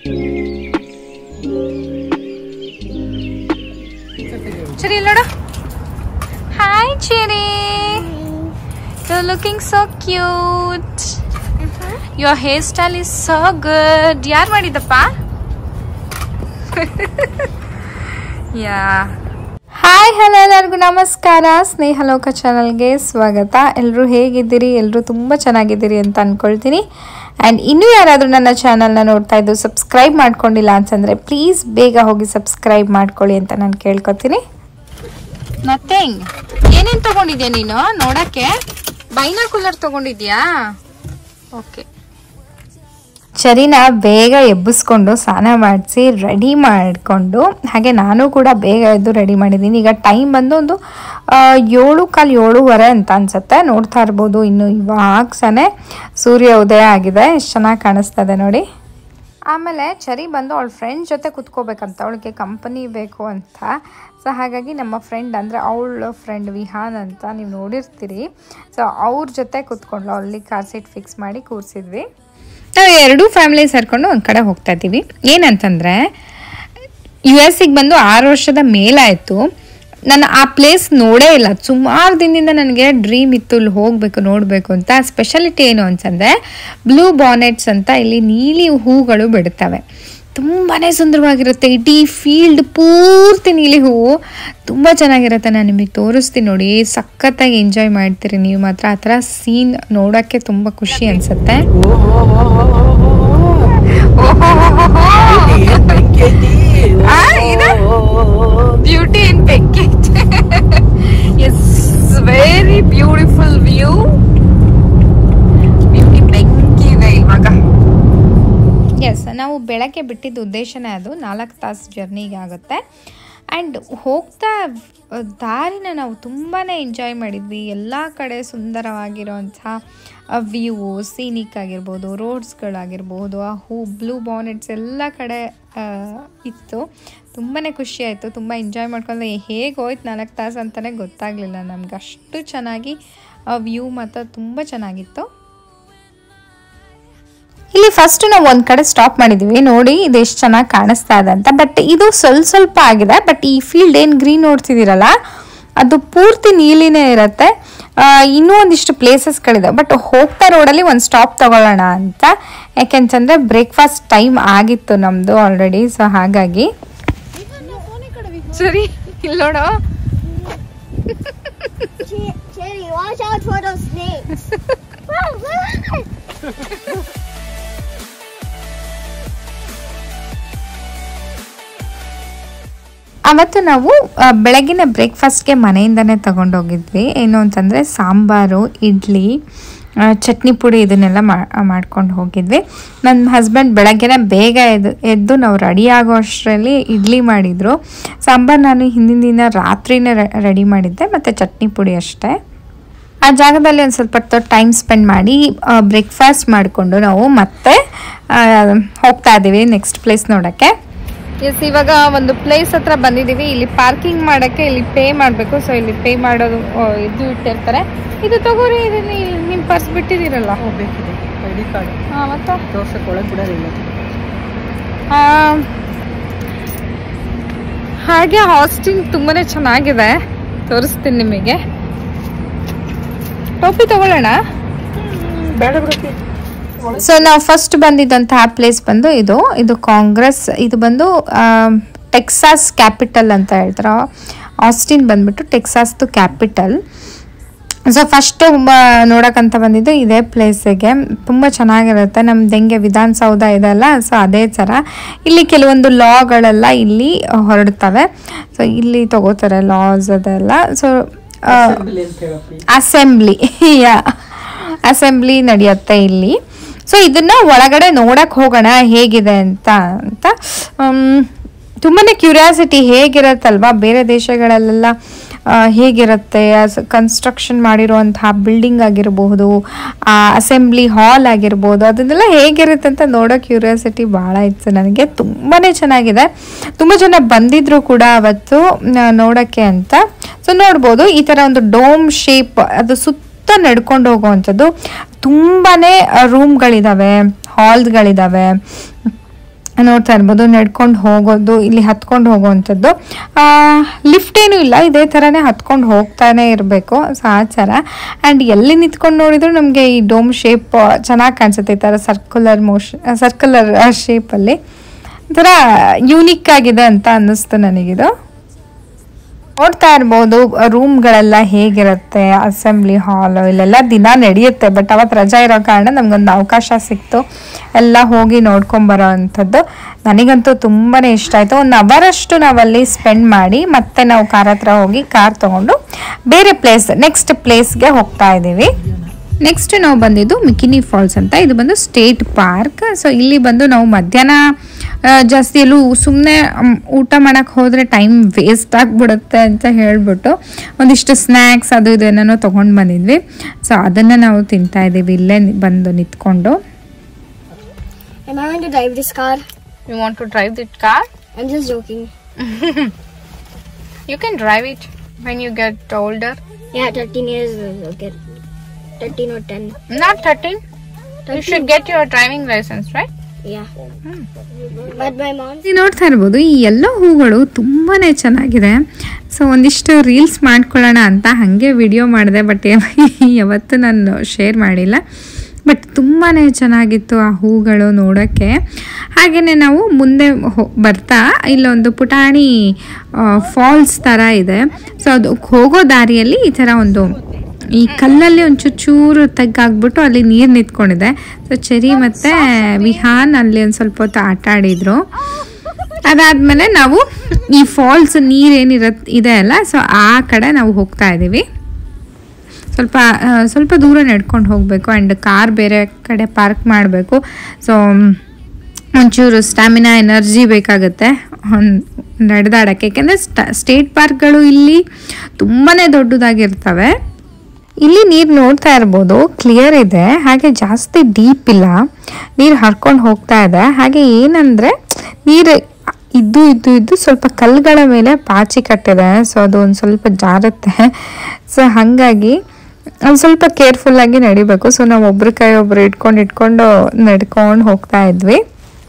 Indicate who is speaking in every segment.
Speaker 1: ಚರಿ ಇಲ್ಲಿ ನೋಡು hi Cherry you looking so cute your hair style is so good ಯಾರು ಮಾಡಿದ್ದಪ್ಪ ಯಾ ಹಾಯ್ ಹಲೋ ಎಲ್ಲರಿಗೂ ನಮಸ್ಕಾರ ಸ್ನೇಹಲೋಕ ಚಾನಲ್ಗೆ ಸ್ವಾಗತ ಎಲ್ಲರೂ ಹೇಗಿದ್ದೀರಿ ಎಲ್ಲರೂ ತುಂಬ ಚೆನ್ನಾಗಿದ್ದೀರಿ ಅಂತ ಅಂದ್ಕೊಳ್ತೀನಿ ಆ್ಯಂಡ್ ಇನ್ನೂ ಯಾರಾದರೂ ನನ್ನ ಚಾನಲ್ನ ನೋಡ್ತಾ ಇದ್ದು ಸಬ್ಸ್ಕ್ರೈಬ್ ಮಾಡ್ಕೊಂಡಿಲ್ಲ ಅಂತಂದರೆ ಪ್ಲೀಸ್ ಬೇಗ ಹೋಗಿ ಸಬ್ಸ್ಕ್ರೈಬ್ ಮಾಡ್ಕೊಳ್ಳಿ ಅಂತ ನಾನು ಕೇಳ್ಕೊತೀನಿ ನಥಿಂಗ್ ಏನೇನು ತಗೊಂಡಿದ್ಯಾ ನೀನು ನೋಡಕ್ಕೆ ಬೈನಾಕುಲರ್ ತಗೊಂಡಿದ್ಯಾ ಓಕೆ ಚರಿನ ಬೇಗ ಎಬ್ಬಿಸ್ಕೊಂಡು ಸ್ನಾನ ಮಾಡಿಸಿ ರೆಡಿ ಮಾಡಿಕೊಂಡು ಹಾಗೆ ನಾನು ಕೂಡ ಬೇಗ ಎದ್ದು ರೆಡಿ ಮಾಡಿದ್ದೀನಿ ಈಗ ಟೈಮ್ ಬಂದು ಒಂದು ಆ, ಏಳು ಕಾಲು ಏಳುವರೆ ಅಂತ ಅನ್ಸುತ್ತೆ ನೋಡ್ತಾ ಇರ್ಬೋದು ಇನ್ನು ಇವಾಗ್ಸನೆ ಸೂರ್ಯ ಉದಯ ಆಗಿದೆ ಎಷ್ಟು ಚೆನ್ನಾಗಿ ಕಾಣಿಸ್ತದೆ ನೋಡಿ ಆಮೇಲೆ ಚರಿ ಬಂದು ಅವಳ ಫ್ರೆಂಡ್ ಜೊತೆ ಕುತ್ಕೋಬೇಕಂತ ಅವಳಿಗೆ ಕಂಪನಿ ಬೇಕು ಅಂತ ಸೊ ಹಾಗಾಗಿ ನಮ್ಮ ಫ್ರೆಂಡ್ ಅಂದರೆ ಅವಳ ಫ್ರೆಂಡ್ ವಿಹಾನ್ ಅಂತ ನೀವು ನೋಡಿರ್ತೀರಿ ಸೊ ಅವ್ರ ಜೊತೆ ಕುತ್ಕೊಂಡು ಅಲ್ಲಿ ಕಾರ್ ಸೀಟ್ ಫಿಕ್ಸ್ ಮಾಡಿ ಕೂರಿಸಿದ್ವಿ ನಾವು ಎರಡೂ ಫ್ಯಾಮಿಲಿ ಸೇರ್ಕೊಂಡು ಒಂದು ಕಡೆ ಹೋಗ್ತಾ ಇದ್ದೀವಿ ಏನಂತಂದರೆ ಯು ಎಸ್ಸಿಗೆ ಬಂದು ಆರು ವರ್ಷದ ಮೇಲಾಯಿತು ನಾನು ಆ ಪ್ಲೇಸ್ ನೋಡೇ ಇಲ್ಲ ಸುಮಾರು ದಿನದಿಂದ ನನಗೆ ಡ್ರೀಮ್ ಇತ್ತು ಇಲ್ಲಿ ಹೋಗಬೇಕು ನೋಡಬೇಕು ಅಂತ ಸ್ಪೆಷಾಲಿಟಿ ಏನು ಅಂತಂದರೆ ಬ್ಲೂ ಬಾನೆಟ್ಸ್ ಅಂತ ಇಲ್ಲಿ ನೀಲಿ ಹೂಗಳು ಬಿಡುತ್ತವೆ ತುಂಬಾ ಸುಂದರವಾಗಿರುತ್ತೆ ಇಡೀ ಫೀಲ್ಡ್ ಪೂರ್ತಿ ನೀಲಿ ಹೂವು ತುಂಬ ಚೆನ್ನಾಗಿರುತ್ತೆ ನಾನು ನಿಮಗೆ ತೋರಿಸ್ತೀನಿ ನೋಡಿ ಸಖತ್ತಾಗಿ ಎಂಜಾಯ್ ಮಾಡ್ತೀರಿ ನೀವು ಮಾತ್ರ ಆ ಥರ ಸೀನ್ ನೋಡೋಕ್ಕೆ ತುಂಬ ಖುಷಿ ಅನಿಸುತ್ತೆ ಆ, ಇದು? Beauty in package yes very beautiful view beauty ಬೆಂಕಿ ಇದೆ ಇವಾಗ ಎಸ್ ನಾವು ಬೆಳಗ್ಗೆ ಬಿಟ್ಟಿದ್ದ ಉದ್ದೇಶನೇ ಅದು ನಾಲ್ಕು ತಾಸು ಜರ್ನಿಗೆ ಆಗುತ್ತೆ ಆ್ಯಂಡ್ ಹೋಗ್ತಾ ದಾರಿನ ನಾವು ತುಂಬಾ ಎಂಜಾಯ್ ಮಾಡಿದ್ವಿ ಎಲ್ಲ ಕಡೆ ಸುಂದರವಾಗಿರೋಂಥ ವ್ಯೂ ಸೀನಿಕ್ ಆಗಿರ್ಬೋದು ರೋಡ್ಸ್ಗಳಾಗಿರ್ಬೋದು ಆ ಹೂ ಬ್ಲೂ ಬಾನೆಟ್ಸ್ ಎಲ್ಲ ಕಡೆ ಆ, ಇತ್ತು ತುಂಬಾ ಖುಷಿ ಆಯಿತು ತುಂಬ ಎಂಜಾಯ್ ಮಾಡ್ಕೊಂಡು ಹೇಗೆ ಹೋಯ್ತು ನಾಲ್ಕು ತಾಸು ಅಂತಲೇ ಗೊತ್ತಾಗಲಿಲ್ಲ ನಮ್ಗೆ ಅಷ್ಟು ಚೆನ್ನಾಗಿ ವ್ಯೂ ಮಾತ್ರ ತುಂಬ ಚೆನ್ನಾಗಿತ್ತು ಇಲ್ಲಿ ಫಸ್ಟ್ ನಾವು ಒಂದ್ ಕಡೆ ಸ್ಟಾಪ್ ಮಾಡಿದೀವಿ ನೋಡಿ ಇದು ಎಷ್ಟು ಚೆನ್ನಾಗಿ ಕಾಣಿಸ್ತಾ ಇದೆ ಅಂತ ಬಟ್ ಇದು ಸ್ವಲ್ಪ ಸ್ವಲ್ಪ ಆಗಿದೆ ಬಟ್ ಈ ಫೀಲ್ಡ್ ಏನ್ ಗ್ರೀನ್ ನೋಡ್ತಿದ್ದೀರಲ್ಲ ಅದು ಪೂರ್ತಿ ನೀಲಿನೇ ಇರುತ್ತೆ ಆ, ಇನ್ನೂ ಒಂದಿಷ್ಟು ಪ್ಲೇಸಸ್ಗಳಿದೆ ಬಟ್ ಹೋಗ್ತಾ ರೋಡಲ್ಲಿ ಒಂದು ಸ್ಟಾಪ್ ತಗೊಳ್ಳೋಣ ಅಂತ ಯಾಕೆಂತಂದ್ರೆ ಬ್ರೇಕ್ಫಾಸ್ಟ್ ಟೈಮ್ ಆಗಿತ್ತು ನಮ್ದು ಆಲ್ರೆಡಿ ಸೊ ಹಾಗಾಗಿ ಸರಿ ಇಲ್ಲಿ ನೋಡು
Speaker 2: Cherry, watch out for those snakes. Run, run.
Speaker 1: ಅವತ್ತು ನಾವು ಆ, ಬೆಳಗಿನ ಬ್ರೇಕ್ಫಾಸ್ಟ್ಗೆ ಮನೆಯಿಂದನೇ ತಗೊಂಡೋಗಿದ್ವಿ ಏನು ಅಂತಂದರೆ ಸಾಂಬಾರು ಇಡ್ಲಿ ಆ, ಚಟ್ನಿ ಪುಡಿ ಇದನ್ನೆಲ್ಲ ಮಾಡ್ಕೊಂಡು ಹೋಗಿದ್ವಿ ನನ್ನ ಹಸ್ಬೆಂಡ್ ಬೆಳಗ್ಗೆನೆ ಬೇಗ ಎದ್ದು ಎದ್ದು ನಾವು ರೆಡಿ ಆಗೋ ಅಷ್ಟರಲ್ಲಿ ಇಡ್ಲಿ ಮಾಡಿದರು ಸಾಂಬಾರು ನಾನು ಹಿಂದಿನ ದಿನ ರಾತ್ರಿನೇ ರೆಡಿ ಮಾಡಿದ್ದೆ ಮತ್ತು ಚಟ್ನಿ ಪುಡಿ ಅಷ್ಟೇ ಆ ಜಾಗದಲ್ಲಿ ಒಂದು ಸ್ವಲ್ಪ ಹೊತ್ತು ಟೈಮ್ ಸ್ಪೆಂಡ್ ಮಾಡಿ ಬ್ರೇಕ್ಫಾಸ್ಟ್ ಮಾಡಿಕೊಂಡು ನಾವು ಮತ್ತೆ ಆ, ಹೋಗ್ತಾ ಇದ್ದೀವಿ ನೆಕ್ಸ್ಟ್ ಪ್ಲೇಸ್ ನೋಡೋಕ್ಕೆ ಎಸ್ ಇವಾಗ ಒಂದು ಪ್ಲೇಸ್ ಹತ್ರ ಬಂದಿದ್ದೀವಿ ಇಲ್ಲಿ ಪಾರ್ಕಿಂಗ್ ಮಾಡೋಕ್ಕೆ ಇಲ್ಲಿ ಪೇ ಮಾಡಬೇಕು ಸೊ ಇಲ್ಲಿ ಪೇ ಮಾಡೋದು ಆ, ಇದು ಇಟ್ಟಿರ್ತಾರೆ ಇದು ತಗೋರಿ ಇದು ನಿಮ್ಮ ಪರ್ಸ್ ಬಿಟ್ಟಿದ್ದೀರಲ್ಲ
Speaker 3: ಬೇಕಿದೆ ಐ ಡಿ ಕಾರ್ಡ್
Speaker 1: ಹಾಂ ಮತ್ತೆ
Speaker 3: ತೋರ್ಸಕ್ಕೆ ಒಳಗೆ ಬಿಡೋದಿಲ್ಲ
Speaker 1: ಆ, ಹಾಗೆ ಹಾಸ್ಟಿಂಗ್ ತುಂಬಾನೇ ಚೆನ್ನಾಗಿದೆ ತೋರಿಸ್ತೀನಿ ನಿಮಗೆ ಟೋಪಿ ತಗೊಳ್ಳೋಣ
Speaker 3: ಬೇಡ ಬಿಡಕ್ಕೆ
Speaker 1: ಸೊ ನಾವು ಫಸ್ಟ್ ಬಂದಿದ್ದಂತಹ ಪ್ಲೇಸ್ ಬಂದು ಇದು ಇದು ಕಾಂಗ್ರೆಸ್ ಇದು ಬಂದು ಟೆಕ್ಸಾಸ್ ಕ್ಯಾಪಿಟಲ್ ಅಂತ ಹೇಳ್ತಾರೆ ಆಸ್ಟಿನ್ ಬಂದ್ಬಿಟ್ಟು ಟೆಕ್ಸಾಸ್ದು ಕ್ಯಾಪಿಟಲ್ ಸೊ ಫಸ್ಟ್ ನೋಡಕ್ಕಂತ ಬಂದಿದ್ದು ಇದೇ ಪ್ಲೇಸಿಗೆ ತುಂಬ ಚೆನ್ನಾಗಿರುತ್ತೆ ನಮ್ದು ಹೆಂಗೆ ವಿಧಾನಸೌಧ ಇದೆಲ್ಲ ಸೊ ಅದೇ ಥರ ಇಲ್ಲಿ ಕೆಲವೊಂದು ಲಾಗಳೆಲ್ಲ ಇಲ್ಲಿ ಹೊರಡ್ತವೆ ಸೊ ಇಲ್ಲಿ ತಗೋತಾರೆ ಲಾಸ್ ಅದೆಲ್ಲ ಸೊ
Speaker 3: ಅಸೆಂಬ್ಲಿ ಅಂತ ಹೇಳಪ್ಪಿ
Speaker 1: ಅಸೆಂಬ್ಲಿ ಯಾ ಅಸೆಂಬ್ಲಿ ನಡೆಯುತ್ತೆ ಇಲ್ಲಿ ಸೊ ಇದನ್ನ ಒಳಗಡೆ ನೋಡಕ್ ಹೋಗೋಣ ಹೇಗಿದೆ ಅಂತ ಅಂತ ಮ್, ತುಂಬಾನೇ ಕ್ಯೂರಿಯಾಸಿಟಿ ಹೇಗಿರತ್ತಲ್ವಾ ಬೇರೆ ದೇಶಗಳಲ್ಲೆಲ್ಲ ಆ, ಹೇಗಿರುತ್ತೆ ಕನ್ಸ್ಟ್ರಕ್ಷನ್ ಮಾಡಿರುವಂತಹ ಬಿಲ್ಡಿಂಗ್ ಆಗಿರಬಹುದು ಆ ಅಸೆಂಬ್ಲಿ ಹಾಲ್ ಆಗಿರ್ಬೋದು ಅದನ್ನೆಲ್ಲ ಹೇಗಿರುತ್ತೆ ಅಂತ ನೋಡೋ ಕ್ಯೂರಿಯಾಸಿಟಿ ಭಾಳ ಇತ್ತು ನನಗೆ ತುಂಬಾನೇ ಚೆನ್ನಾಗಿದೆ ತುಂಬ ಜನ ಬಂದಿದ್ರು ಕೂಡ ಅವತ್ತು ನ- ನೋಡಕ್ಕೆ ಅಂತ ಸೊ ನೋಡ್ಬೋದು ಈ ಥರ ಒಂದು ಡೋಮ್ ಶೇಪ್ ಅದು ಸುತ್ತ ನಡ್ಕೊಂಡು ಹೋಗುವಂಥದ್ದು ತುಂಬಾನೇ ರೂಮ್ಗಳಿದಾವೆ ಹಾಲ್ಸ್ಗಳಿದಾವೆ ನೋಡ್ತಾ ಇರ್ಬೋದು ನಡ್ಕೊಂಡು ಹೋಗೋದು ಇಲ್ಲಿ ಹತ್ಕೊಂಡು ಹೋಗುವಂಥದ್ದು ಲಿಫ್ಟ್ ಏನೂ ಇಲ್ಲ ಇದೇ ಥರನೇ ಹತ್ಕೊಂಡು ಹೋಗ್ತಾನೆ ಇರಬೇಕು ಸೊ ಆ ಥರ ಆ್ಯಂಡ್ ಎಲ್ಲಿ ನಿಂತ್ಕೊಂಡು ನೋಡಿದ್ರು ನಮಗೆ ಈ ಡೋಮ್ ಶೇಪ್ ಚೆನ್ನಾಗಿ ಕಾಣಿಸುತ್ತೆ ಈ ಥರ ಸರ್ಕ್ಯುಲರ್ ಮೋಷನ್ ಸರ್ಕ್ಯುಲರ್ ಶೇಪಲ್ಲಿ ಒಂಥರ ಯೂನಿಕ್ ಆಗಿದೆ ಅಂತ ಅನ್ನಿಸ್ತು ನನಗಿದು ನೋಡ್ತಾ ಇರ್ಬೋದು ರೂಮ್ಗಳೆಲ್ಲ ಹೇಗಿರುತ್ತೆ ಅಸೆಂಬ್ಲಿ ಹಾಲ್ ಇಲ್ಲೆಲ್ಲ ದಿನ ನಡೆಯುತ್ತೆ ಬಟ್ ಅವತ್ತು ರಜಾ ಇರೋ ಕಾರಣ ನಮ್ಗೊಂದು ಅವಕಾಶ ಸಿಕ್ತು ಎಲ್ಲ ಹೋಗಿ ನೋಡ್ಕೊಂಬರೋ ಅಂಥದ್ದು ನನಗಂತೂ ತುಂಬಾ ಇಷ್ಟ ಆಯಿತು ಒಂದು ಅವರಷ್ಟು ನಾವಲ್ಲಿ ಸ್ಪೆಂಡ್ ಮಾಡಿ ಮತ್ತೆ ನಾವು ಕಾರ್ ಹತ್ರ ಹೋಗಿ ಕಾರ್ ತೊಗೊಂಡು ಬೇರೆ ಪ್ಲೇಸ್ ನೆಕ್ಸ್ಟ್ ಪ್ಲೇಸ್ಗೆ ಹೋಗ್ತಾ ಇದ್ದೀವಿ ನೆಕ್ಸ್ಟ್ ನಾವು ಬಂದಿದ್ದು ಮಿಕಿನಿ ಫಾಲ್ಸ್ ಅಂತ ಇದು ಬಂದು ಸ್ಟೇಟ್ ಪಾರ್ಕ್ ಸೊ ಇಲ್ಲಿ ಬಂದು ನಾವು ಮಧ್ಯಾಹ್ನ ಆ, ಜಾಸ್ತಿ ಎಲ್ಲೂ ಸುಮ್ಮನೆ ಊಟ ಮಾಡಕ್ಕೆ ಹೋದರೆ ಟೈಮ್ ವೇಸ್ಟ್ ಆಗಿಬಿಡುತ್ತೆ ಅಂತ ಹೇಳ್ಬಿಟ್ಟು ಒಂದಿಷ್ಟು ಸ್ನ್ಯಾಕ್ಸ್ ಅದು ಇದು ಏನೇನೋ ತೊಗೊಂಡು ಬಂದಿದ್ವಿ ಸೊ ಅದನ್ನು ನಾವು ತಿಂತಾ ಇದ್ದೀವಿ ಇಲ್ಲೇ ನಿ- ಬಂದು ನಿಂತ್ಕೊಂಡು
Speaker 2: Am I going to drive this car?
Speaker 1: You want to drive this car
Speaker 2: I'm just joking.
Speaker 1: You can drive it when you get older
Speaker 2: Yeah, 13 years is okay. 13 or 10.
Speaker 1: Not thirteen you should get your driving licence right
Speaker 2: Yeah. But my mom.
Speaker 1: ಇಲ್ಲಿ ನೋಡ್ತಾ ಇರ್ಬೋದು ಈ ಎಲ್ಲ ಹೂಗಳು ತುಂಬಾನೇ ಚೆನ್ನಾಗಿದೆ so ಒಂದಿಷ್ಟು reels ಮಾಡ್ಕೊಳ್ಳೋಣ ಅಂತ ಹಾಗೆ ವಿಡಿಯೋ ಮಾಡಿದೆ ಬಟ್ ಯಾವತ್ತೂ ನಾನು ಶೇರ್ ಮಾಡಿಲ್ಲ ಬಟ್ ತುಂಬಾ ಚೆನ್ನಾಗಿತ್ತು ಆ ಹೂಗಳು ನೋಡೋಕ್ಕೆ ಹಾಗೆಯೇ ನಾವು ಮುಂದೆ ಹೋ- ಬರ್ತಾ ಇಲ್ಲೊಂದು ಪುಟಾಣಿ ಫಾಲ್ಸ್ ಥರ ಇದೆ ಸೊ ಅದು ಹೋಗೋ ದಾರಿಯಲ್ಲಿ ಈ ಥರ ಒಂದು ಈ ಕಲ್ಲಲ್ಲಿ ಒಂಚೂರು ಚೂರು ತಗ್ಗಾಗ್ಬಿಟ್ಟು ಅಲ್ಲಿ ನೀರು ನಿಂತ್ಕೊಂಡಿದೆ ಸೊ ಚೆರಿ ಮತ್ತೆ ವಿಹಾನ್ ಅಲ್ಲಿ ಒಂದು ಸ್ವಲ್ಪ ಹೊತ್ತು ಆಟ ಆಡಿದ್ರು ಅದಾದ್ಮೇಲೆ ನಾವು ಈ ಫಾಲ್ಸ್ ನೀರೇನಿರತ್ ಇದೆ ಅಲ್ಲ ಸೊ ಆ ಕಡೆ ನಾವು ಹೋಗ್ತಾ ಇದ್ದೀವಿ ಸ್ವಲ್ಪ ಆ, ಸ್ವಲ್ಪ ದೂರ ನಡ್ಕೊಂಡು ಹೋಗಬೇಕು ಆ್ಯಂಡ್ ಕಾರ್ ಬೇರೆ ಕಡೆ ಪಾರ್ಕ್ ಮಾಡಬೇಕು ಸೊ ಒಂಚೂರು ಸ್ಟ್ಯಾಮಿನಾ ಎನರ್ಜಿ ಬೇಕಾಗುತ್ತೆ ನಡೆದಾಡೋಕ್ಕೆ ಯಾಕೆಂದರೆ ಸ್ಟೇಟ್ ಪಾರ್ಕ್ಗಳು ಇಲ್ಲಿ ತುಂಬಾ ದೊಡ್ಡದಾಗಿರ್ತವೆ ಇಲ್ಲಿ ನೀರು ನೋಡ್ತಾ ಇರ್ಬೋದು ಕ್ಲಿಯರ್ ಇದೆ ಹಾಗೆ ಜಾಸ್ತಿ ಡೀಪ್ ಇಲ್ಲ ನೀರು ಹರ್ಕೊಂಡು ಹೋಗ್ತಾ ಇದೆ ಹಾಗೆ ಏನಂದರೆ ನೀರು ಇದ್ದು ಇದ್ದು ಇದ್ದು ಸ್ವಲ್ಪ ಕಲ್ಲುಗಳ ಮೇಲೆ ಪಾಚಿ ಕಟ್ಟಿದೆ ಸೊ ಅದು ಒಂದು ಸ್ವಲ್ಪ ಜಾರುತ್ತೆ ಸೊ ಹಾಗಾಗಿ ಒಂದು ಸ್ವಲ್ಪ ಕೇರ್ಫುಲ್ಲಾಗಿ ನಡಿಬೇಕು ಸೊ ನಾವು ಒಬ್ರ ಕೈ ಒಬ್ರು ಇಟ್ಕೊಂಡು ಇಟ್ಕೊಂಡು ನಡ್ಕೊಂಡು ಹೋಗ್ತಾ ಇದ್ವಿ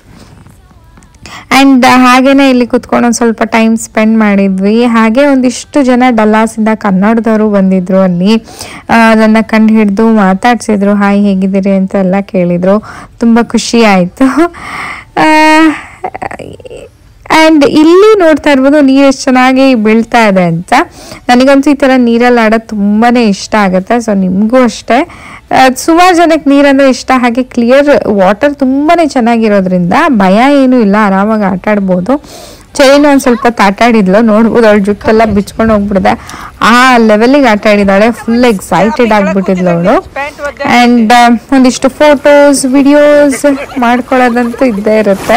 Speaker 1: ಆ್ಯಂಡ್ ಹಾಗೇನೆ ಇಲ್ಲಿ ಕುತ್ಕೊಂಡು ಒಂದು ಸ್ವಲ್ಪ ಟೈಮ್ ಸ್ಪೆಂಡ್ ಮಾಡಿದ್ವಿ ಹಾಗೆ ಒಂದಿಷ್ಟು ಜನ ಡಲ್ಲಾಸಿಂದ ಕನ್ನಡದವರು ಬಂದಿದ್ರು ಅಲ್ಲಿ ಆ, ಅದನ್ನ ಕಂಡು ಹಿಡಿದು ಮಾತಾಡ್ಸಿದ್ರು ಹಾಯ್ ಹೇಗಿದ್ದೀರಿ ಅಂತ ಎಲ್ಲ ಕೇಳಿದ್ರು ತುಂಬ ಖುಷಿ ಆಯಿತು ಆ್ಯಂಡ್ ಇಲ್ಲಿ ನೋಡ್ತಾ ಇರ್ಬೋದು ನೀರು ಎಷ್ಟು ಚೆನ್ನಾಗಿ ಬೀಳ್ತಾ ಇದೆ ಅಂತ ನನಗಂತೂ ಈ ಥರ ನೀರಲ್ಲಿ ಆಡೋದು ತುಂಬಾ ಇಷ್ಟ ಆಗುತ್ತೆ ಸೊ ನಿಮಗೂ ಅಷ್ಟೇ ಸುಮಾರು ಜನಕ್ಕೆ ನೀರಂದ್ರೆ ಇಷ್ಟ ಹಾಗೆ ಕ್ಲಿಯರ್ ವಾಟರ್ ತುಂಬಾ ಚೆನ್ನಾಗಿರೋದ್ರಿಂದ ಭಯ ಏನೂ ಇಲ್ಲ ಆರಾಮಾಗಿ ಆಟ ಆಡ್ಬೋದು ಚೈನು ಒಂದು ಸ್ವಲ್ಪ ಹೊತ್ತು ಆಟ ಆಡಿದ್ಲು ನೋಡ್ಬೋದು ಅವಳ ಜುಟ್ಟೆಲ್ಲ ಬಿಚ್ಕೊಂಡು ಹೋಗ್ಬಿಡಿದೆ ಆ ಲೆವೆಲಿಗೆ ಆಟ ಆಡಿದಾಳೆ ಫುಲ್ ಎಕ್ಸೈಟೆಡ್ ಆಗಿಬಿಟ್ಟಿದ್ಲು ಅವಳು ಆ್ಯಂಡ್ ಒಂದಿಷ್ಟು ಫೋಟೋಸ್ ವಿಡಿಯೋಸ್ ಮಾಡ್ಕೊಳ್ಳೋದಂತೂ ಇದ್ದೇ ಇರುತ್ತೆ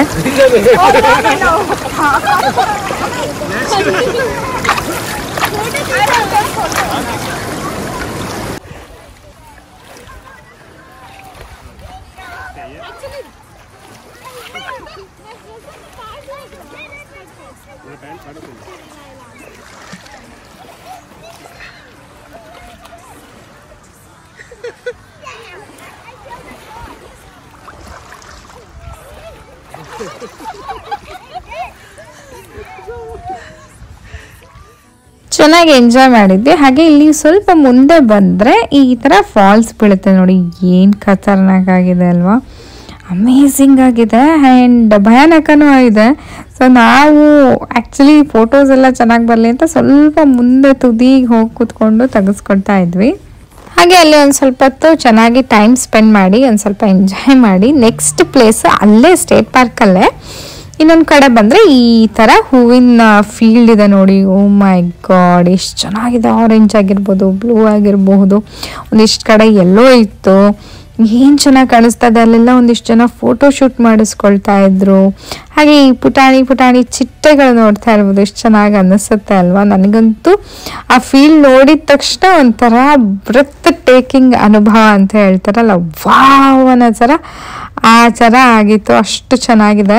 Speaker 1: ಚೆನ್ನಾಗಿ ಎಂಜಾಯ್ ಮಾಡಿದ್ವಿ ಹಾಗೆ ಇಲ್ಲಿ ಸ್ವಲ್ಪ ಮುಂದೆ ಬಂದರೆ ಈ ಥರ ಫಾಲ್ಸ್ ಬೀಳುತ್ತೆ ನೋಡಿ ಏನು ಖತರ್ನಾಕ್ ಆಗಿದೆ ಅಲ್ವಾ ಅಮೇಝಿಂಗ್ ಆಗಿದೆ ಆ್ಯಂಡ್ ಭಯಾನಕನೂ ಇದೆ ಸೊ ನಾವು ಆ್ಯಕ್ಚುಲಿ ಫೋಟೋಸ್ ಎಲ್ಲ ಚೆನ್ನಾಗಿ ಬರಲಿ ಅಂತ ಸ್ವಲ್ಪ ಮುಂದೆ ತುದಿಗೆ ಹೋಗಿ ಕೂತ್ಕೊಂಡು ತೆಗೆಸ್ಕೊಳ್ತಾ ಇದ್ವಿ ಹಾಗೆ ಅಲ್ಲಿ ಒಂದು ಸ್ವಲ್ಪ ಹೊತ್ತು ಚೆನ್ನಾಗಿ ಟೈಮ್ ಸ್ಪೆಂಡ್ ಮಾಡಿ ಒಂದು ಸ್ವಲ್ಪ ಎಂಜಾಯ್ ಮಾಡಿ ನೆಕ್ಸ್ಟ್ ಪ್ಲೇಸ್ ಅಲ್ಲೇ ಸ್ಟೇಟ್ ಪಾರ್ಕಲ್ಲೇ ಇನ್ನೊಂದು ಕಡೆ ಬಂದರೆ ಈ ಥರ ಹೂವಿನ ಫೀಲ್ಡ್ ಇದೆ ನೋಡಿ ಓ ಮೈ ಗಾಡ್ ಎಷ್ಟು ಚೆನ್ನಾಗಿದೆ ಆರೆಂಜ್ ಆಗಿರ್ಬೋದು ಬ್ಲೂ ಆಗಿರಬಹುದು ಒಂದಿಷ್ಟು ಕಡೆ ಎಲ್ಲೋ ಇತ್ತು ಏನು ಚೆನ್ನಾಗಿ ಕಾಣಿಸ್ತಾ ಇದೆ ಅಲ್ಲೆಲ್ಲ ಒಂದಿಷ್ಟು ಜನ ಫೋಟೋ ಶೂಟ್ ಮಾಡಿಸ್ಕೊಳ್ತಾ ಇದ್ರು ಹಾಗೆ ಈ ಪುಟಾಣಿ ಪುಟಾಣಿ ಚಿಟ್ಟೆಗಳು ನೋಡ್ತಾ ಇರ್ಬೋದು ಎಷ್ಟು ಚೆನ್ನಾಗಿ ಅನ್ನಿಸುತ್ತೆ ಅಲ್ವಾ ನನಗಂತೂ ಆ ಫೀಲ್ಡ್ ನೋಡಿದ ತಕ್ಷಣ ಒಂಥರ ಬ್ರೆತ್ ಟೇಕಿಂಗ್ ಅನುಭವ ಅಂತ ಹೇಳ್ತಾರಲ್ಲ ವಾವ್ ಅನ್ನೋ ಥರ ಆ ಥರ ಆಗಿತ್ತು ಅಷ್ಟು ಚೆನ್ನಾಗಿದೆ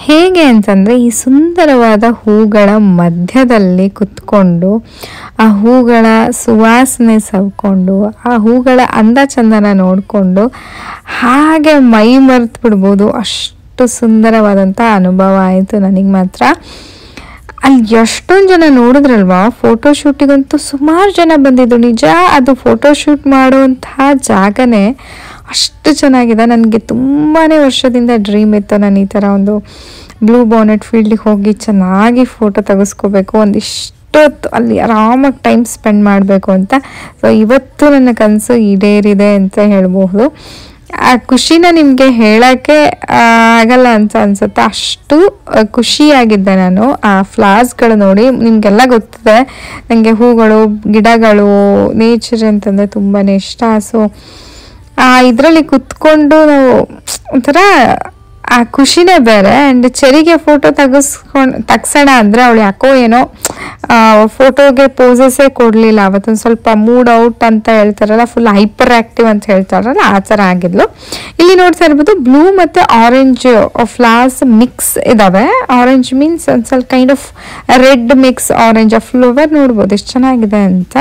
Speaker 1: ಹೇಗೆ ಅಂತಂದರೆ ಈ ಸುಂದರವಾದ ಹೂಗಳ ಮಧ್ಯದಲ್ಲಿ ಕುತ್ಕೊಂಡು ಆ ಹೂಗಳ ಸುವಾಸನೆ ಸವ್ಕೊಂಡು ಆ ಹೂಗಳ ಅಂದ ಚಂದನ ನೋಡಿಕೊಂಡು ಹಾಗೆ ಮೈ ಮರೆತು ಬಿಡ್ಬೋದು ಅಷ್ಟು ಸುಂದರವಾದಂಥ ಅನುಭವ ಆಯಿತು ನನಗೆ ಮಾತ್ರ ಅಲ್ಲಿ ಎಷ್ಟೊಂದು ಜನ ನೋಡಿದ್ರಲ್ವಾ ಫೋಟೋ ಶೂಟಿಗಂತೂ ಸುಮಾರು ಜನ ಬಂದಿದ್ದು ನಿಜ ಅದು ಫೋಟೋ ಶೂಟ್ ಮಾಡುವಂತಹ ಜಾಗನೇ ಅಷ್ಟು ಚೆನ್ನಾಗಿದೆ ನನಗೆ ತುಂಬಾ ವರ್ಷದಿಂದ ಡ್ರೀಮ್ ಇತ್ತು ನಾನು ಈ ಥರ ಒಂದು ಬ್ಲೂ ಬಾನೆಟ್ ಫೀಲ್ಡಿಗೆ ಹೋಗಿ ಚೆನ್ನಾಗಿ ಫೋಟೋ ತೆಗೆಸ್ಕೋಬೇಕು ಒಂದಿಷ್ಟು ಹೊತ್ತು ಅಲ್ಲಿ ಆರಾಮಾಗಿ ಟೈಮ್ ಸ್ಪೆಂಡ್ ಮಾಡಬೇಕು ಅಂತ ಸೊ ಇವತ್ತು ನನ್ನ ಕನಸು ಈಡೇರಿದೆ ಅಂತ ಹೇಳ್ಬಹುದು ಆ ಖುಷಿನ ನಿಮಗೆ ಹೇಳೋಕ್ಕೆ ಆಗಲ್ಲ ಅಂತ ಅನ್ಸುತ್ತೆ ಅಷ್ಟು ಆ, ಖುಷಿಯಾಗಿದ್ದೆ ನಾನು ಆ ಫ್ಲಾಸ್ಗಳು ನೋಡಿ ನಿಮಗೆಲ್ಲ ಗೊತ್ತಿದೆ ನನಗೆ ಹೂಗಳು ಗಿಡಗಳು ನೇಚರ್ ಅಂತಂದರೆ ತುಂಬಾ ಇಷ್ಟ ಸೊ ಇದರಲ್ಲಿ ಕುತ್ಕೊಂಡು ನಾವು ಒಂಥರ ಆ ಖುಷಿನೇ ಬೇರೆ ಆ್ಯಂಡ್ ಚೆರಿಗೆ ಫೋಟೋ ತೆಗೆಸ್ಕೊಂಡು ತಗ್ಸೋಣ ಅಂದರೆ ಅವಳು ಯಾಕೋ ಏನೋ ಫೋಟೋಗೆ ಪೋಸಸ್ಸೇ ಕೊಡಲಿಲ್ಲ ಅವತ್ತೊಂದು ಸ್ವಲ್ಪ ಮೂಡ್ ಔಟ್ ಅಂತ ಹೇಳ್ತಾರಲ್ಲ ಫುಲ್ ಹೈಪರ್ ಆ್ಯಕ್ಟಿವ್ ಅಂತ ಹೇಳ್ತಾರಲ್ಲ ಆ ಥರ ಆಗಿದ್ಲು ಇಲ್ಲಿ ನೋಡ್ತಾ ಇರ್ಬೋದು ಬ್ಲೂ ಮತ್ತು ಆರೆಂಜ್ ಫ್ಲವರ್ಸ್ ಮಿಕ್ಸ್ ಇದಾವೆ ಆರೆಂಜ್ ಮೀನ್ಸ್ ಒಂದು ಸ್ವಲ್ಪ kind of red mix orange ಆ ಫ್ಲವರ್ ನೋಡ್ಬೋದು ಎಷ್ಟು ಚೆನ್ನಾಗಿದೆ ಅಂತ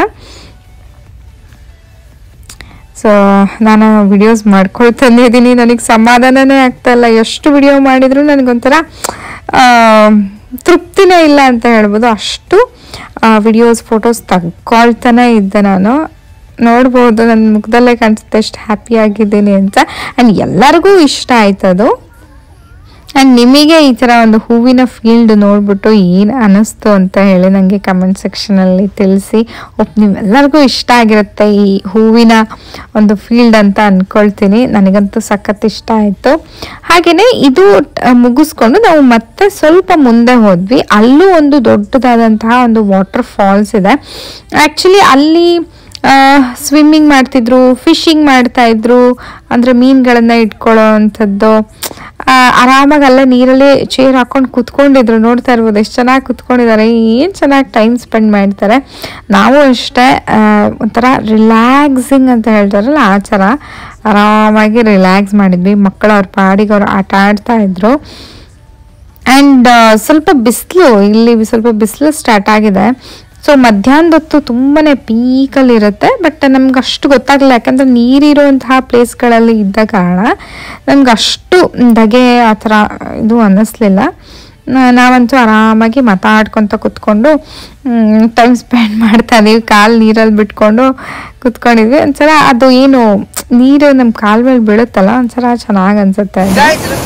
Speaker 1: ಸೊ ನಾನು ವಿಡಿಯೋಸ್ ಮಾಡ್ಕೊಳ್ತಾನೆ ಇದ್ದೀನಿ ನನಗೆ ಸಮಾಧಾನನೇ ಆಗ್ತಾ ಇಲ್ಲ ಎಷ್ಟು ವಿಡಿಯೋ ಮಾಡಿದ್ರು ನನಗೊಂಥರ ಆ, ತೃಪ್ತಿನೇ ಇಲ್ಲ ಅಂತ ಹೇಳ್ಬೋದು ಅಷ್ಟು ವಿಡಿಯೋಸ್ ಫೋಟೋಸ್ ತಗೊಳ್ತಾನೆ ಇದ್ದೆ ನಾನು ನೋಡ್ಬೋದು ನನ್ನ ಮುಖದಲ್ಲೇ ಕಾಣಿಸುತ್ತೆ ಎಷ್ಟು ಹ್ಯಾಪಿ ಆಗಿದ್ದೀನಿ ಅಂತ ಆ್ಯಂಡ್ ಎಲ್ಲರಿಗೂ ಇಷ್ಟ ಆಯ್ತದು ಆ್ಯಂಡ್ ನಿಮಗೆ ಈ ಥರ ಒಂದು ಹೂವಿನ ಫೀಲ್ಡ್ ನೋಡ್ಬಿಟ್ಟು ಏನು ಅನ್ನಿಸ್ತು ಅಂತ ಹೇಳಿ ನನಗೆ ಕಮೆಂಟ್ ಸೆಕ್ಷನಲ್ಲಿ ತಿಳಿಸಿ ಒಪ್ ನೀವೆಲ್ಲರಿಗೂ ಇಷ್ಟ ಆಗಿರುತ್ತೆ ಈ ಹೂವಿನ ಒಂದು ಫೀಲ್ಡ್ ಅಂತ ಅಂದ್ಕೊಳ್ತೀನಿ ನನಗಂತೂ ಸಖತ್ ಇಷ್ಟ ಆಯಿತು ಹಾಗೆಯೇ ಇದು ಆ, ಮುಗಿಸ್ಕೊಂಡು ನಾವು ಮತ್ತೆ ಸ್ವಲ್ಪ ಮುಂದೆ ಹೋದ್ವಿ ಅಲ್ಲೂ ಒಂದು ದೊಡ್ಡದಾದಂತಹ ಒಂದು ವಾಟರ್ ಫಾಲ್ಸ್ ಇದೆ ಆ್ಯಕ್ಚುಲಿ ಅಲ್ಲಿ ಸ್ವಿಮ್ಮಿಂಗ್ ಮಾಡ್ತಿದ್ರು ಫಿಶಿಂಗ್ ಮಾಡ್ತಾ ಇದ್ರು ಅಂದರೆ ಮೀನುಗಳನ್ನ ಇಟ್ಕೊಳ್ಳೋ ಅಂಥದ್ದು ಆರಾಮಾಗಿ ಅಲ್ಲೇ ನೀರಲ್ಲಿ ಚೇರ್ ಹಾಕೊಂಡು ಕುತ್ಕೊಂಡಿದ್ರು ನೋಡ್ತಾ ಇರ್ಬೋದು ಎಷ್ಟು ಚೆನ್ನಾಗಿ ಕುತ್ಕೊಂಡಿದ್ದಾರೆ ಏನು ಚೆನ್ನಾಗಿ ಟೈಮ್ ಸ್ಪೆಂಡ್ ಮಾಡ್ತಾರೆ ನಾವು ಅಷ್ಟೇ ಆ, ಒಂಥರ ರಿಲ್ಯಾಕ್ಸಿಂಗ್ ಅಂತ ಹೇಳ್ತಾರಲ್ಲ ಆ ಥರ ಆರಾಮಾಗಿ ರಿಲ್ಯಾಕ್ಸ್ ಮಾಡಿದ್ವಿ ಮಕ್ಕಳು ಅವ್ರ ಪಾಡಿಗೆ ಅವ್ರು ಆಟ ಆಡ್ತಾ ಇದ್ರು ಆ್ಯಂಡ್ ಸ್ವಲ್ಪ ಬಿಸಿಲು ಇಲ್ಲಿ ಸ್ವಲ್ಪ ಬಿಸಿಲು ಸ್ಟಾರ್ಟ್ ಆಗಿದೆ ಸೊ ಮಧ್ಯಾಹ್ನದ ಹೊತ್ತು ತುಂಬಾ ಪೀಕಲ್ಲಿ ಇರುತ್ತೆ ಬಟ್ ನಮ್ಗೆ ಅಷ್ಟು ಗೊತ್ತಾಗಲ್ಲ ಯಾಕಂದ್ರೆ ನೀರಿರುವಂತಹ ಪ್ಲೇಸ್ಗಳಲ್ಲಿ ಇದ್ದ ಕಾರಣ ನಮ್ಗೆ ಅಷ್ಟು ಧಗೆ ಆ ಥರ ಇದು ಅನ್ನಿಸ್ಲಿಲ್ಲ ನಾ- ನಾವಂತೂ ಆರಾಮಾಗಿ ಮಾತಾಡ್ಕೊತ ಕುತ್ಕೊಂಡು ಟೈಮ್ ಸ್ಪೆಂಡ್ ಮಾಡ್ತಾ ಇದೀವಿ ಕಾಲು ನೀರಲ್ಲಿ ಬಿಟ್ಕೊಂಡು ಕುತ್ಕೊಂಡಿದ್ವಿ ಒಂಥರ ಅದು ಏನು ನೀರು ನಮ್ಮ ಕಾಲ್ ಮೇಲೆ ಬೀಳುತ್ತಲ್ಲ ಒಂಥರ ಚೆನ್ನಾಗಿ ಅನ್ಸುತ್ತೆ ಅದು.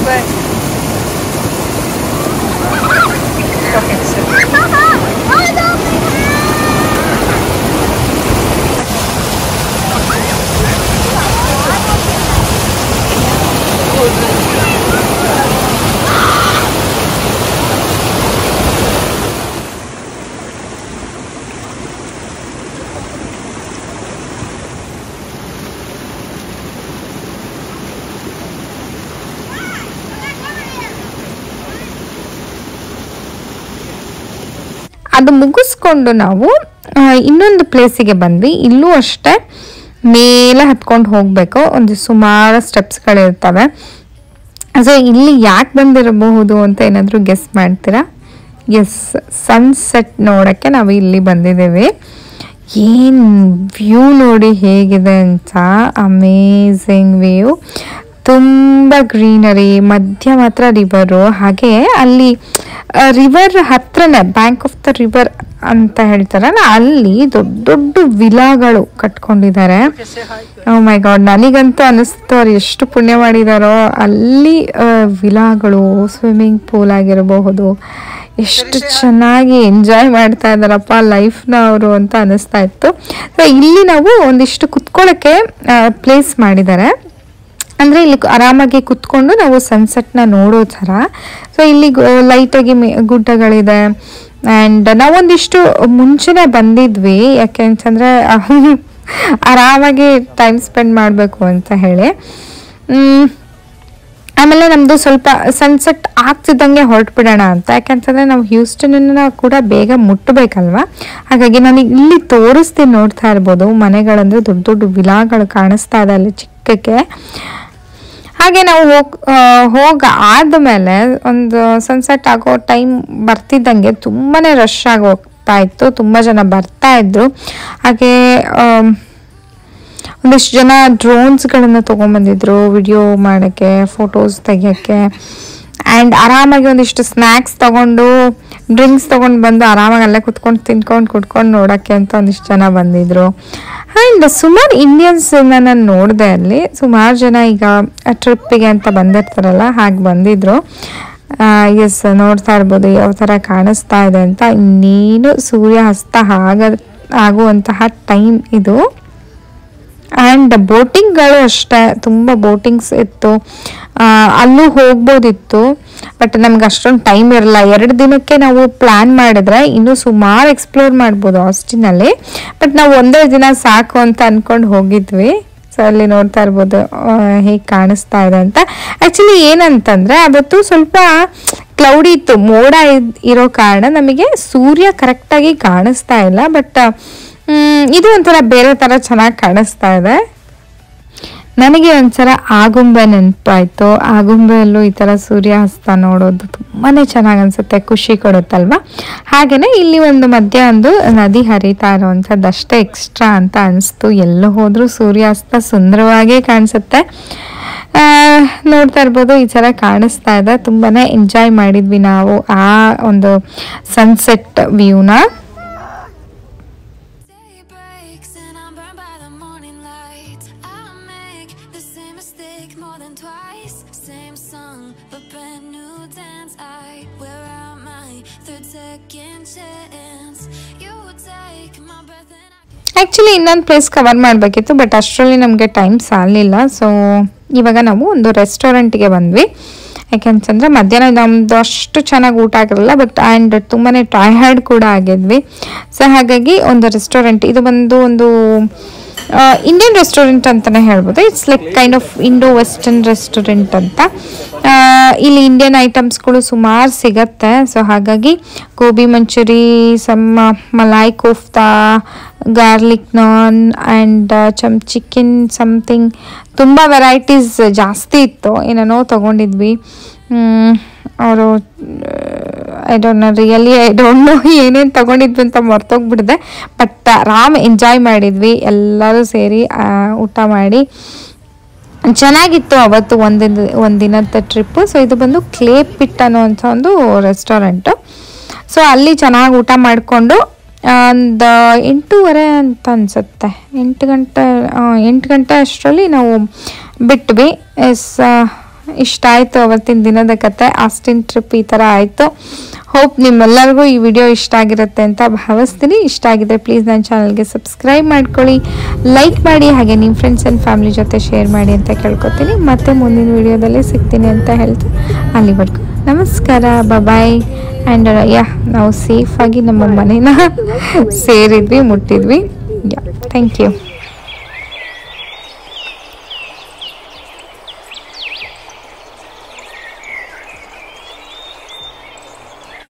Speaker 1: ಅದು ಮುಗಿಸ್ಕೊಂಡು ನಾವು ಆ, ಇನ್ನೊಂದು ಪ್ಲೇಸಿಗೆ ಬಂದ್ವಿ ಇಲ್ಲೂ ಅಷ್ಟೇ ಮೇಲೆ ಹತ್ಕೊಂಡು ಹೋಗಬೇಕು ಒಂದು ಸುಮಾರು ಸ್ಟೆಪ್ಸ್ಗಳಿರ್ತವೆ ಸೊ ಇಲ್ಲಿ ಯಾಕೆ ಬಂದಿರಬಹುದು ಅಂತ ಏನಾದರೂ ಗೆಸ್ ಮಾಡ್ತೀರಾ ಎಸ್ ಸನ್ಸೆಟ್ ನೋಡೋಕ್ಕೆ ನಾವು ಇಲ್ಲಿ ಬಂದಿದ್ದೇವೆ ಏನು ವ್ಯೂ ನೋಡಿ ಹೇಗಿದೆ ಅಂತ ಅಮೇಝಿಂಗ್ ವ್ಯೂ ತುಂಬ ಗ್ರೀನರಿ ಮಧ್ಯ ಮಾತ್ರ ರಿವರು ಹಾಗೆ ಅಲ್ಲಿ ರಿವರ್ ಹತ್ರನೇ ಬ್ಯಾಂಕ್ ಆಫ್ ದ ರಿವರ್ ಅಂತ ಹೇಳ್ತಾರಲ್ಲ ಅಲ್ಲಿ ದೊಡ್ಡ ದೊಡ್ಡ ವಿಲಾಗಳು ಕಟ್ಕೊಂಡಿದ್ದಾರೆ ಓ ಮೈ ಗಾಡ್ ನನಗಂತೂ ಅನಿಸ್ತು ಅವ್ರು ಎಷ್ಟು ಪುಣ್ಯ ಮಾಡಿದಾರೋ ಅಲ್ಲಿ ಆ, ವಿಲಾಗಳು ಸ್ವಿಮ್ಮಿಂಗ್ ಪೂಲ್ ಆಗಿರಬಹುದು ಎಷ್ಟು ಚೆನ್ನಾಗಿ ಎಂಜಾಯ್ ಮಾಡ್ತಾ ಇದ್ದಾರಪ್ಪ ಲೈಫ್ನ ಅವರು ಅಂತ ಅನಿಸ್ತಾ ಇತ್ತು ಸೊ ಇಲ್ಲಿ ನಾವು ಒಂದಿಷ್ಟು ಕುತ್ಕೊಳ್ಳೋಕ್ಕೆ ಪ್ಲೇಸ್ ಮಾಡಿದ್ದಾರೆ ಅಂದರೆ ಇಲ್ಲಿ ಆರಾಮಾಗಿ ಕುತ್ಕೊಂಡು ನಾವು ಸನ್ಸೆಟ್ನ ನೋಡೋ ಥರ ಸೊ ಇಲ್ಲಿ ಲೈಟಾಗಿ ಗುಡ್ಡಗಳಿದೆ ಆ್ಯಂಡ್ ನಾವೊಂದಿಷ್ಟು ಮುಂಚೆನೇ ಬಂದಿದ್ವಿ ಯಾಕೆ ಅಂತಂದರೆ ಆರಾಮಾಗಿ ಟೈಮ್ ಸ್ಪೆಂಡ್ ಮಾಡಬೇಕು ಅಂತ ಹೇಳಿ ಮ್, ಆಮೇಲೆ ನಮ್ಮದು ಸ್ವಲ್ಪ ಸನ್ಸೆಟ್ ಆಗ್ತಿದ್ದಂಗೆ ಹೊರಟ್ಬಿಡೋಣ ಅಂತ ಯಾಕಂತಂದರೆ ನಾವು ಹ್ಯೂಸ್ಟನ್ನ ಕೂಡ ಬೇಗ ಮುಟ್ಟಬೇಕಲ್ವಾ ಹಾಗಾಗಿ ನಾನು ಇಲ್ಲಿ ತೋರಿಸ್ತೀನಿ ನೋಡ್ತಾ ಇರ್ಬೋದು ಮನೆಗಳಂದ್ರೆ ದೊಡ್ಡ ದೊಡ್ಡ ವಿಲಾಗಳು ಕಾಣಿಸ್ತಾ ಇದೆ ಅಲ್ಲಿ ಚಿಕ್ಕಕ್ಕೆ ಹಾಗೆ ನಾವು ಹೋಗ್ ಹೋಗ ಆದಮೇಲೆ ಒಂದು ಸನ್ಸೆಟ್ ಆಗೋ ಟೈಮ್ ಬರ್ತಿದ್ದಂಗೆ ತುಂಬಾ ರಶ್ ಆಗಿ ಹೋಗ್ತಾ ಇತ್ತು ತುಂಬ ಜನ ಬರ್ತಾ ಇದ್ರು ಹಾಗೆ ಆಮ್, ಒಂದಿಷ್ಟು ಜನ ಡ್ರೋನ್ಸ್ಗಳನ್ನು ತೊಗೊಂಬಂದಿದ್ರು ವಿಡಿಯೋ ಮಾಡೋಕ್ಕೆ ಫೋಟೋಸ್ ತೆಗಿಯೋಕ್ಕೆ ಆ್ಯಂಡ್ ಆರಾಮಾಗಿ ಒಂದಿಷ್ಟು ಸ್ನ್ಯಾಕ್ಸ್ ತಗೊಂಡು ಡ್ರಿಂಕ್ಸ್ ತೊಗೊಂಡು ಬಂದು ಆರಾಮಾಗಿ ಅಲ್ಲೇ ಕುತ್ಕೊಂಡು ತಿನ್ಕೊಂಡು ಕುಟ್ಕೊಂಡು ನೋಡೋಕ್ಕೆ ಅಂತ ಒಂದಿಷ್ಟು ಜನ ಬಂದಿದ್ರು ಆ್ಯಂಡ್ ಸುಮಾರು ಇಂಡಿಯನ್ಸ್ ನಾನು ನೋಡಿದೆ ಅಲ್ಲಿ ಸುಮಾರು ಜನ ಈಗ ಟ್ರಿಪ್ಪಿಗೆ ಅಂತ ಬಂದಿರ್ತಾರಲ್ಲ ಹಾಗೆ ಬಂದಿದ್ರು ಎಸ್ ನೋಡ್ತಾ ಇರ್ಬೋದು ಯಾವ ಥರ ಕಾಣಿಸ್ತಾ ಇದೆ ಅಂತ ಇನ್ನೇನು ಸೂರ್ಯ ಹಸ್ತ ಆಗ ಆಗುವಂತಹ ಟೈಮ್ ಇದು ಆ್ಯಂಡ್ ಬೋಟಿಂಗ್ಗಳು ಅಷ್ಟೇ ತುಂಬ ಬೋಟಿಂಗ್ಸ್ ಇತ್ತು ಆ, ಅಲ್ಲೂ ಹೋಗ್ಬೋದಿತ್ತು ಬಟ್ ನಮ್ಗೆ ಅಷ್ಟೊಂದು ಟೈಮ್ ಇರಲ್ಲ ಎರಡು ದಿನಕ್ಕೆ ನಾವು ಪ್ಲ್ಯಾನ್ ಮಾಡಿದ್ರೆ ಇನ್ನೂ ಸುಮಾರು ಎಕ್ಸ್ಪ್ಲೋರ್ ಮಾಡ್ಬೋದು ಆಸ್ಟಿನಲ್ಲಿ ಬಟ್ ನಾವು ಒಂದೇ ದಿನ ಸಾಕು ಅಂತ ಅಂದ್ಕೊಂಡು ಹೋಗಿದ್ವಿ ಸೊ ಅಲ್ಲಿ ನೋಡ್ತಾ ಇರ್ಬೋದು ಹೇಗೆ ಕಾಣಿಸ್ತಾ ಇದೆ ಅಂತ ಆ್ಯಕ್ಚುಲಿ ಏನಂತಂದರೆ ಅವತ್ತು ಸ್ವಲ್ಪ ಕ್ಲೌಡಿ ಇತ್ತು ಮೋಡ ಇದ್- ಇರೋ ಕಾರಣ ನಮಗೆ ಸೂರ್ಯ ಕರೆಕ್ಟಾಗಿ ಕಾಣಿಸ್ತಾ ಇಲ್ಲ ಬಟ್ ಇದು ಒಂಥರ ಬೇರೆ ಥರ ಚೆನ್ನಾಗಿ ಕಾಣಿಸ್ತಾ ಇದೆ ನನಗೆ ಒಂಥರ ಆಗುಂಬೆ ನೆನಪಾಯ್ತು ಆಗುಂಬೆಯಲ್ಲೂ ಈ ಥರ ಸೂರ್ಯಾಸ್ತ ನೋಡೋದು ತುಂಬಾ ಚೆನ್ನಾಗಿ ಅನ್ಸುತ್ತೆ ಖುಷಿ ಕೊಡುತ್ತಲ್ವಾ ಹಾಗೆಯೇ ಇಲ್ಲಿ ಒಂದು ಮಧ್ಯ ಒಂದು ನದಿ ಹರಿತಾ ಇರೋವಂಥದ್ದು ಅಷ್ಟೇ ಎಕ್ಸ್ಟ್ರಾ ಅಂತ ಅನಿಸ್ತು ಎಲ್ಲೂ ಹೋದರೂ ಸೂರ್ಯಾಸ್ತ ಸುಂದರವಾಗೇ ಕಾಣಿಸುತ್ತೆ ಆ, ನೋಡ್ತಾ ಇರ್ಬೋದು ಈ ಥರ ಕಾಣಿಸ್ತಾ ಇದೆ ತುಂಬಾ ಎಂಜಾಯ್ ಮಾಡಿದ್ವಿ ನಾವು ಆ ಒಂದು ಸನ್ಸೆಟ್ ವ್ಯೂನ
Speaker 4: Day breaks and I'm burned by the morning light. I make the same mistake more than twice. Same song, but brand new dance. I wear out my third second chance. You take my breath and I.
Speaker 1: Actually ಇನ್ನೊಂದು place cover ಮಾಡಬೇಕಿತ್ತು but ಅಷ್ಟರಲ್ಲಿ ನಮಗೆ time ಸಾಲಿಲ್ಲ so ಇವಾಗ ನಾವು ಒಂದು ರೆಸ್ಟೋರೆಂಟ್ಗೆ ಬಂದ್ವಿ ಯಾಕೆಂತಂದರೆ ಮಧ್ಯಾಹ್ನ ನಮ್ಮದು ಅಷ್ಟು ಚೆನ್ನಾಗಿ ಊಟ ಆಗಿರಲಿಲ್ಲ ಬಟ್ ಆ್ಯಂಡ್ ತುಂಬಾ ಟಯರ್ಡ್ ಕೂಡ ಆಗಿದ್ವಿ ಸೊ ಹಾಗಾಗಿ ಒಂದು ರೆಸ್ಟೋರೆಂಟ್ ಇದು ಬಂದು ಒಂದು ಇಂಡಿಯನ್ ರೆಸ್ಟೋರೆಂಟ್ ಅಂತಲೇ ಹೇಳ್ಬೋದು it's like kind of Indo western restaurant ಅಂತ ಆ, ಇಲ್ಲಿ ಇಂಡಿಯನ್ ಐಟಮ್ಸ್ಗಳು ಸುಮಾರು ಸಿಗತ್ತೆ ಸೊ ಹಾಗಾಗಿ gobi manchurian some malai kofta garlic naan and ಚಮ್ ಚಿಕನ್ ಸಮಥಿಂಗ್ ತುಂಬ ವೆರೈಟೀಸ್ ಜಾಸ್ತಿ ಇತ್ತು ಏನೇನೋ ತೊಗೊಂಡಿದ್ವಿ ಅವರು I don't know really I don't know ಏನೇನು ತೊಗೊಂಡಿದ್ವಿ ಅಂತ ಮರ್ತೋಗ್ಬಿಟ್ಟಿದೆ ಬಟ್ ಆರಾಮ್ ಎಂಜಾಯ್ ಮಾಡಿದ್ವಿ ಎಲ್ಲರೂ ಸೇರಿ ಆ, ಊಟ ಮಾಡಿ ಚೆನ್ನಾಗಿತ್ತು ಅವತ್ತು ಒಂದಿನ ಒಂದಿನದ ಟ್ರಿಪ್ಪು ಸೊ ಇದು ಬಂದು ಕ್ಲೇ ಪಿಟ್ ಅನ್ನುವಂಥ ಒಂದು ರೆಸ್ಟೋರೆಂಟು ಸೊ ಅಲ್ಲಿ ಚೆನ್ನಾಗಿ ಊಟ ಮಾಡಿಕೊಂಡು ಒಂದು ಎಂಟೂವರೆ ಅಂತ ಅನಿಸುತ್ತೆ ಎಂಟು ಗಂಟೆ ಆ, ಎಂಟು ಗಂಟೆ ಅಷ್ಟರಲ್ಲಿ ನಾವು ಬಿಟ್ವಿ ಎಸ್ ಇಷ್ಟ ಆಯಿತು ಅವತ್ತಿನ ದಿನದ ಕತೆ ಆಸ್ಟಿನ್ ಟ್ರಿಪ್ ಈ ಥರ ಆಯಿತು ಹೋಪ್ ನಿಮ್ಮೆಲ್ಲರಿಗೂ ಈ ವಿಡಿಯೋ ಇಷ್ಟ ಆಗಿರುತ್ತೆ ಅಂತ ಭಾವಿಸ್ತೀನಿ ಇಷ್ಟ ಆಗಿದ್ರೆ ಪ್ಲೀಸ್ ನನ್ನ ಚಾನಲ್ಗೆ ಸಬ್ಸ್ಕ್ರೈಬ್ ಮಾಡ್ಕೊಳ್ಳಿ ಲೈಕ್ ಮಾಡಿ ಹಾಗೆ ನಿಮ್ಮ ಫ್ರೆಂಡ್ಸ್ ಆ್ಯಂಡ್ ಫ್ಯಾಮಿಲಿ ಜೊತೆ ಶೇರ್ ಮಾಡಿ ಅಂತ ಕೇಳ್ಕೊತೀನಿ ಮತ್ತೆ ಮುಂದಿನ ವಿಡಿಯೋದಲ್ಲಿ ಸಿಗ್ತೀನಿ ಅಂತ ಹೇಳ್ತಾ ಅಲ್ಲಿವರೆಗೂ ನಮಸ್ಕಾರ ಬಾಯ್ ಆ್ಯಂಡ್ ಯಾ ನಾವು ಸೇಫಾಗಿ ನಮ್ಮ ಮನೇನ ಸೇರಿದ್ವಿ ಮುಟ್ಟಿದ್ವಿ ಯಾ ಥ್ಯಾಂಕ್ ಯು